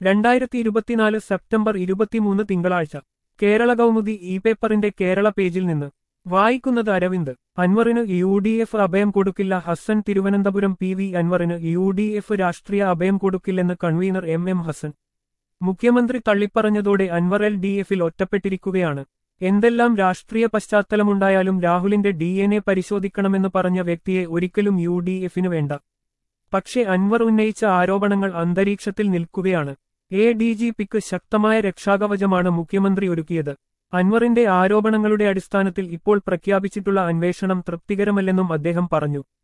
രണ്ടായിരത്തി ഇരുപത്തിനാല് സെപ്റ്റംബർ ഇരുപത്തിമൂന്ന് തിങ്കളാഴ്ച കേരള കൗമുദി ഇ പേപ്പറിന്റെ കേരള പേജിൽ നിന്ന് വായിക്കുന്നത് അരവിന്ദ് അൻവറിന് യു ഡി എഫ് അഭയം കൊടുക്കില്ല ഹസൻ തിരുവനന്തപുരം പി വി അൻവറിന് യു ഡി എഫ് രാഷ്ട്രീയ അഭയം കൊടുക്കില്ലെന്ന് കൺവീനർ എം എം ഹസൻ മുഖ്യമന്ത്രി തള്ളിപ്പറഞ്ഞതോടെ അൻവർ എൽ ഡി എഫിൽ ഒറ്റപ്പെട്ടിരിക്കുകയാണ് എന്തെല്ലാം രാഷ്ട്രീയ പശ്ചാത്തലമുണ്ടായാലും രാഹുലിന്റെ ഡി എൻ എ പരിശോധിക്കണമെന്ന് പറഞ്ഞ വ്യക്തിയെ ഒരിക്കലും യു ഡി എഫിന് വേണ്ട പക്ഷേ അൻവർ ഉന്നയിച്ച ആരോപണങ്ങൾ അന്തരീക്ഷത്തിൽ നിൽക്കുകയാണ് എ ഡി ജി പിക്ക് ശക്തമായ രക്ഷാകവചമാണ് മുഖ്യമന്ത്രി ഒരുക്കിയത് അൻവറിന്റെ ആരോപണങ്ങളുടെ അടിസ്ഥാനത്തിൽ ഇപ്പോൾ പ്രഖ്യാപിച്ചിട്ടുള്ള അന്വേഷണം തൃപ്തികരമല്ലെന്നും അദ്ദേഹം പറഞ്ഞു